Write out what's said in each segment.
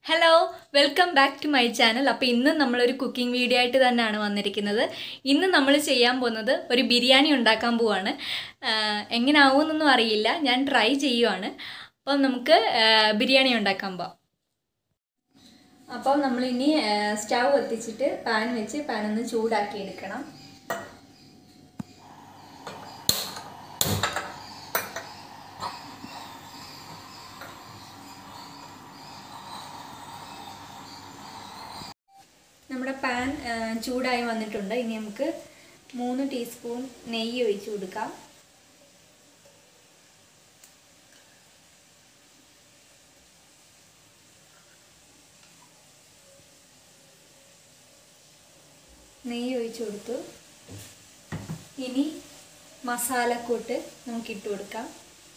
hello welcome back to my channel അപ്പോൾ ഇന്ന് നമ്മളൊരു കുക്കിംഗ് വീഡിയോ ആയിട്ട് തന്നെയാണ് വന്നിരിക്കുന്നത് ഇന്ന് നമ്മൾ ചെയ്യാൻ പോകുന്നത് ഒരു ബിരിയാണി ഉണ്ടാക്കാൻ പോവാണ് ആഹ് എങ്ങനെ ആവുമെന്നൊന്നും അറിയില്ല ഞാൻ ട്രൈ ചെയ്യുവാണ് അപ്പം നമുക്ക് ആഹ് ബിരിയാണി ഉണ്ടാക്കാൻ പോവാം അപ്പം നമ്മളിനി സ്റ്റൗ കത്തിച്ചിട്ട് പാൻ വെച്ച് പാൻ ഒന്ന് ചൂടാക്കി എടുക്കണം നമ്മുടെ പാൻ ചൂടായി വന്നിട്ടുണ്ട് ഇനി നമുക്ക് മൂന്ന് ടീസ്പൂൺ നെയ്യ് ഒഴിച്ച് കൊടുക്കാം നെയ്യ് ഒഴിച്ച് കൊടുത്തു ഇനി മസാലക്കൂട്ട് നമുക്ക് ഇട്ട് കൊടുക്കാം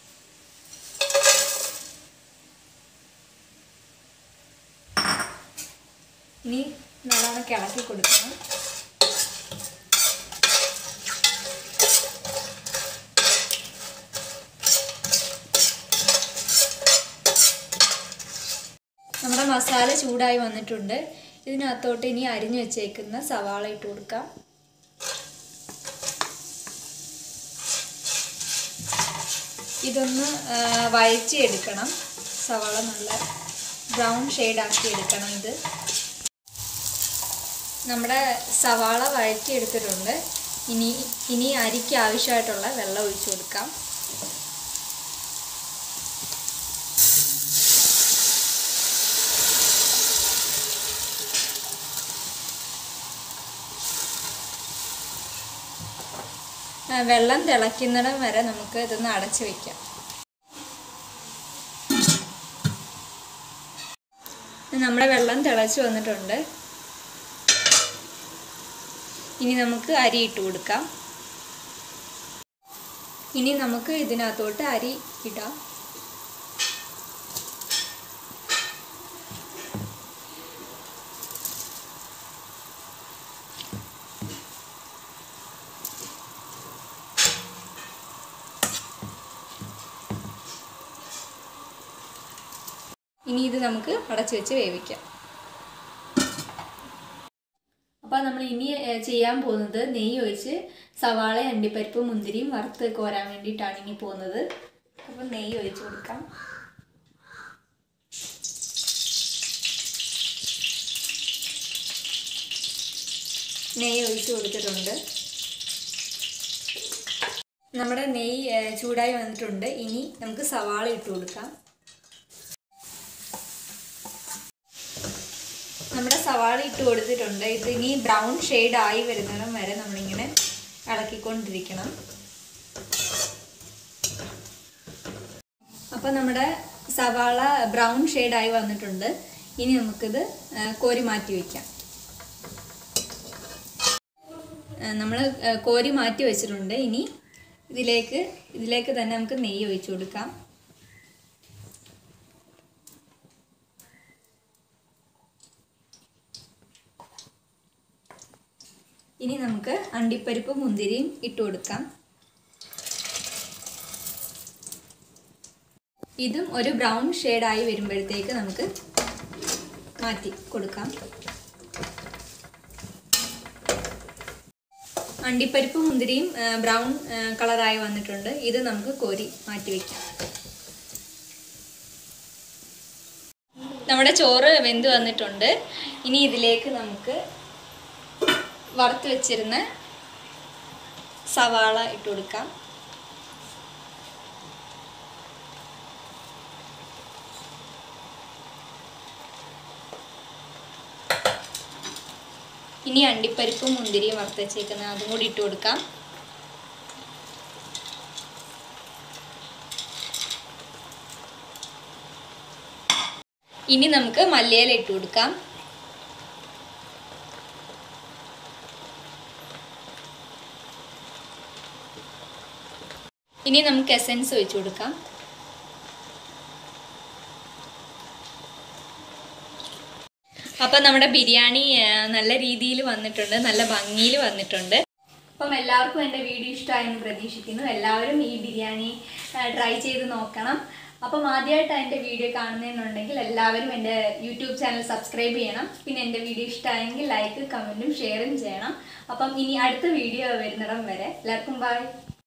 ഇനി നല്ലോണം കിളക്കി കൊടുക്കണം നമ്മുടെ മസാല ചൂടായി വന്നിട്ടുണ്ട് ഇതിനകത്തോട്ട് ഇനി അരിഞ്ഞു വെച്ചേക്കുന്ന സവാള ഇട്ട് കൊടുക്കാം ഇതൊന്ന് വഴറ്റി എടുക്കണം സവാള നല്ല ബ്രൗൺ ഷെയ്ഡാക്കി എടുക്കണം ഇത് നമ്മുടെ സവാള വഴറ്റി എടുത്തിട്ടുണ്ട് ഇനി ഇനി അരിക്ക് ആവശ്യമായിട്ടുള്ള വെള്ളം ഒഴിച്ചു കൊടുക്കാം വെള്ളം തിളയ്ക്കുന്നിടം വരെ നമുക്ക് ഇതൊന്ന് അടച്ചു വെക്കാം നമ്മുടെ വെള്ളം തിളച്ച് വന്നിട്ടുണ്ട് ഇനി നമുക്ക് അരി ഇട്ട് കൊടുക്കാം ഇനി നമുക്ക് ഇതിനകത്തോട്ട് അരി ഇടാം ഇനി ഇത് നമുക്ക് അടച്ചു വെച്ച് വേവിക്കാം അപ്പോൾ നമ്മൾ ഇനി ചെയ്യാൻ പോകുന്നത് നെയ്യ് ഒഴിച്ച് സവാള അണ്ടിപ്പരിപ്പ് മുന്തിരിയും വറുത്ത് കോരാൻ വേണ്ടിയിട്ടാണ് ഇനി പോകുന്നത് അപ്പോൾ നെയ്യ് ഒഴിച്ച് കൊടുക്കാം നെയ്യ് ഒഴിച്ച് കൊടുത്തിട്ടുണ്ട് നമ്മുടെ നെയ്യ് ചൂടായി വന്നിട്ടുണ്ട് ഇനി നമുക്ക് സവാള ഇട്ട് കൊടുക്കാം നമ്മുടെ സവാള ഇട്ട് കൊടുത്തിട്ടുണ്ട് ഇത് ഇനി ബ്രൗൺ ഷെയ്ഡ് ആയി വരുന്നിടം വരെ നമ്മളിങ്ങനെ ഇളക്കിക്കൊണ്ടിരിക്കണം അപ്പോൾ നമ്മുടെ സവാള ബ്രൗൺ ഷെയ്ഡായി വന്നിട്ടുണ്ട് ഇനി നമുക്കിത് കോരി മാറ്റി വയ്ക്കാം നമ്മൾ കോരി മാറ്റി വെച്ചിട്ടുണ്ട് ഇനി ഇതിലേക്ക് ഇതിലേക്ക് തന്നെ നമുക്ക് നെയ്യ് ഒഴിച്ചു കൊടുക്കാം ഇനി നമുക്ക് അണ്ടിപ്പരിപ്പ് മുന്തിരിയും ഇട്ട് കൊടുക്കാം ഇതും ഒരു ബ്രൗൺ ഷെയ്ഡായി വരുമ്പോഴത്തേക്ക് നമുക്ക് മാറ്റി കൊടുക്കാം അണ്ടിപ്പരിപ്പ് മുന്തിരിയും ബ്രൗൺ കളറായി വന്നിട്ടുണ്ട് ഇത് നമുക്ക് കോരി മാറ്റി വയ്ക്കാം നമ്മുടെ ചോറ് വെന്ത് വന്നിട്ടുണ്ട് ഇനി ഇതിലേക്ക് നമുക്ക് വറുത്ത് വെച്ചിരുന്ന സവാള ഇട്ട് കൊടുക്കാം ഇനി അണ്ടിപ്പരിപ്പും മുന്തിരിയും വറുത്ത് വെച്ചേക്കുന്ന അതും കൂടി ഇട്ട് കൊടുക്കാം ഇനി നമുക്ക് മല്ലിയില ഇട്ട് കൊടുക്കാം ഇനി നമുക്ക് എസൻസ് ഒഴിച്ചു കൊടുക്കാം അപ്പം നമ്മുടെ ബിരിയാണി നല്ല രീതിയിൽ വന്നിട്ടുണ്ട് നല്ല ഭംഗിയിൽ വന്നിട്ടുണ്ട് അപ്പം എല്ലാവർക്കും എൻ്റെ വീഡിയോ ഇഷ്ടമായെന്ന് പ്രതീക്ഷിക്കുന്നു എല്ലാവരും ഈ ബിരിയാണി ട്രൈ ചെയ്ത് നോക്കണം അപ്പം ആദ്യമായിട്ടാണ് എൻ്റെ വീഡിയോ കാണുന്നതെന്നുണ്ടെങ്കിൽ എല്ലാവരും എൻ്റെ യൂട്യൂബ് ചാനൽ സബ്സ്ക്രൈബ് ചെയ്യണം പിന്നെ എൻ്റെ വീഡിയോ ഇഷ്ടമായെങ്കിൽ ലൈക്ക് കമൻറ്റും ഷെയറും ചെയ്യണം അപ്പം ഇനി അടുത്ത വീഡിയോ വരുന്നിടം വരെ എല്ലാവർക്കും ബൈ